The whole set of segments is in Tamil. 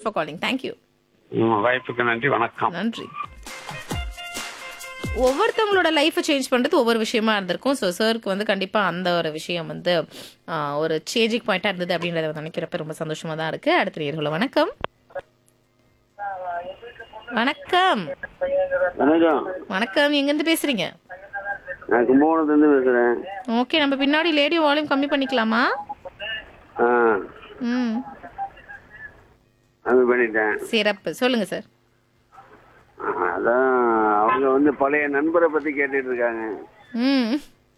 ஃபார் காலிங் தேங்க்யூ ம், வாய்ப்புக்கு நன்றி வணக்கம் நன்றி ஒவ்வொருத்தவங்களோட லைஃப்பை சேஞ்ச் பண்றது ஒவ்வொரு விஷயமா இருந்திருக்கும் ஸோ சருக்கு வந்து கண்டிப்பா அந்த ஒரு விஷயம் வந்து ஆஹ், ஒரு சேஞ்சிங் பாயிண்டா இருந்தது அப்படின்றத நினைக்கிறப்ப ரொம்ப சந்தோஷமா தான் இருக்கு அடுத்த நேர்களை வணக்கம் வணக்கம் வணக்கம் வணக்கம் எங்கேருந்து பேசுறீங்க நான் கும்பகோணத்துலேருந்து பேசுகிறேன் ஓகே நம்ம பின்னாடி லேடி வால்யூம் கம்மி பண்ணிக்கலாமா ஆ ம் அது பண்ணிட்டேன் சிறப்பு சொல்லுங்க சார் ஆ, அதான் அவங்க வந்து பழைய நண்பரை பற்றி கேட்டுட்டு இருக்காங்க ம்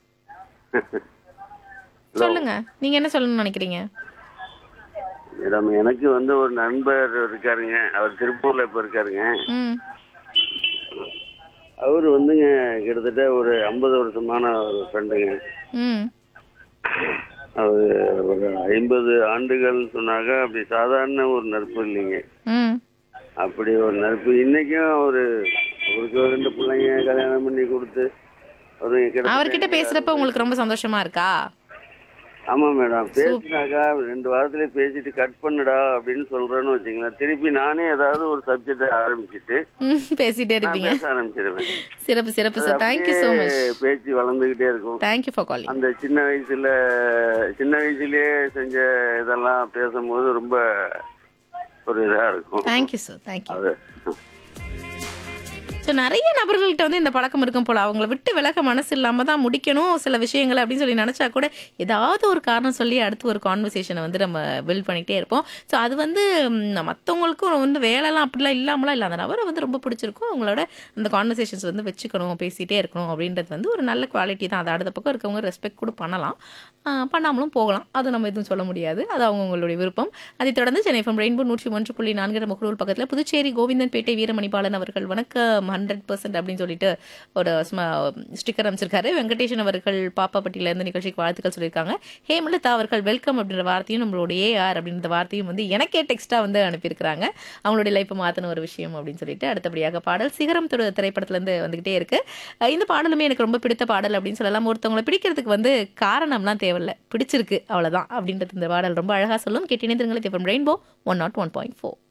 சொல்லுங்க நீங்க என்ன சொல்லணும்னு நினைக்கிறீங்க மேடம் எனக்கு வந்து ஒரு நண்பர் இருக்காருங்க அவர் திருப்பூர்ல இப்ப இருக்காருங்க ம் அவர் வந்துங்க கிட்டத்தட்ட ஒரு ஐம்பது வருஷமான ஒரு ஃப்ரெண்டுங்க ம் அவர் ஒரு ஐம்பது ஆண்டுகள் சொன்னாங்க அப்படி சாதாரண ஒரு நட்பு இல்லைங்க ம் அப்படி ஒரு நட்பு இன்னைக்கும் ஒரு அவருக்கு ஒரு ரெண்டு பிள்ளைங்க கல்யாணம் பண்ணி கொடுத்து ஒரு கிட்டத்தட்ட- அவர்கிட்ட பேசுறப்ப உங்களுக்கு ரொம்ப சந்தோஷமா இருக்கா ஆமா மேடம் பேசினாக்கா ரெண்டு வாரத்துல பேசிட்டு கட் பண்ணுடா அப்படின்னு சொல்றேன்னு வச்சுங்களேன் திருப்பி நானே ஏதாவது ஒரு சப்ஜெக்ட் ஆரம்பிச்சுட்டு ம் பேசிட்டே நான் இருப்பீங்க பேச ஆரம்பிச்சிருவேன் சிறப்பு சிறப்பு சார் தேங்க்யூ ஸோ மச் அப்படியே பேச்சு வளர்ந்துகிட்டே இருக்கும் தேங்க்யூ ஃபார் காலிங் அந்த சின்ன வயசுல சின்ன வயசுலயே செஞ்ச இதெல்லாம் பேசும்போது ரொம்ப ஒரு இதா இருக்கும் தேங்க்யூ சார் தேங்க்யூ அது ஸோ நிறைய நபர்கள்ட்ட வந்து இந்த பழக்கம் இருக்கும் போல அவங்கள விட்டு விலக மனசு இல்லாம தான் முடிக்கணும் சில விஷயங்கள் அப்படின்னு சொல்லி நினைச்சா கூட ஏதாவது ஒரு காரணம் சொல்லி அடுத்து ஒரு கான்வர்சேஷனை வந்து நம்ம பில்ட் பண்ணிட்டே இருப்போம் ஸோ அது வந்து ம், மத்தவங்களுக்கும் வந்து வேலைலாம் அப்படிலாம் இல்லாமலாம் இல்லை அந்த நபரை வந்து ரொம்ப பிடிச்சிருக்கும் அவங்களோட அந்த கான்வர்சேஷன்ஸ் வந்து வச்சுக்கணும் பேசிட்டே இருக்கணும் அப்படின்றது வந்து ஒரு நல்ல குவாலிட்டி தான் அது அடுத்த பக்கம் இருக்கவங்க ரெஸ்பெக்ட் கூட பண்ணலாம் ஆஹ் பண்ணாமலும் போகலாம் அது நம்ம எதுவும் சொல்ல முடியாது அது அவங்கவுங்களுடைய விருப்பம் அதைத் தொடர்ந்து சென்னை ஃப்ரம் ரெயின்போ நூற்றி ஒன்று புள்ளி நான்கு முகநூல் பக்கத்தில் புதுச்சேரி கோவிந்தன்பேட்டை வீரமணிபாலன் அவர்கள் வணக்கம் ஹண்ட்ரட் பர்சன்ட் அப்படின்னு சொல்லிட்டு ஒரு ஸ்டிக்கர் அமைச்சிருக்காரு வெங்கடேஷன் அவர்கள் பாப்பாப்பட்டியில இருந்து நிகழ்ச்சிக்கு வாழ்த்துக்கள் சொல்லியிருக்காங்க ஹேமலதா அவர்கள் வெல்கம் அப்படின்ற வார்த்தையும் நம்மளோட ஏஆர் அப்படின்ற வார்த்தையும் வந்து எனக்கே டெக்ஸ்டா வந்து அனுப்பியிருக்கிறாங்க அவங்களுடைய லைஃப்பை மாற்றின ஒரு விஷயம் அப்படின்னு சொல்லிட்டு அடுத்தபடியாக பாடல் சிகரம் திரு திரைப்படத்துலேருந்து வந்துகிட்டே இருக்கு அஹ் இந்த பாடலுமே எனக்கு ரொம்ப பிடித்த பாடல் அப்படின்னு சொல்லலாம் ஒருத்தவங்களை பிடிக்கிறதுக்கு வந்து காரணம்லாம் தேவையில்ல பிடிச்சிருக்கு அவ்வளவுதான் அப்படின்றது இந்த பாடல் ரொம்ப அழகா சொல்லும் கேட்டினே திருங்களை rainbow one nought one point four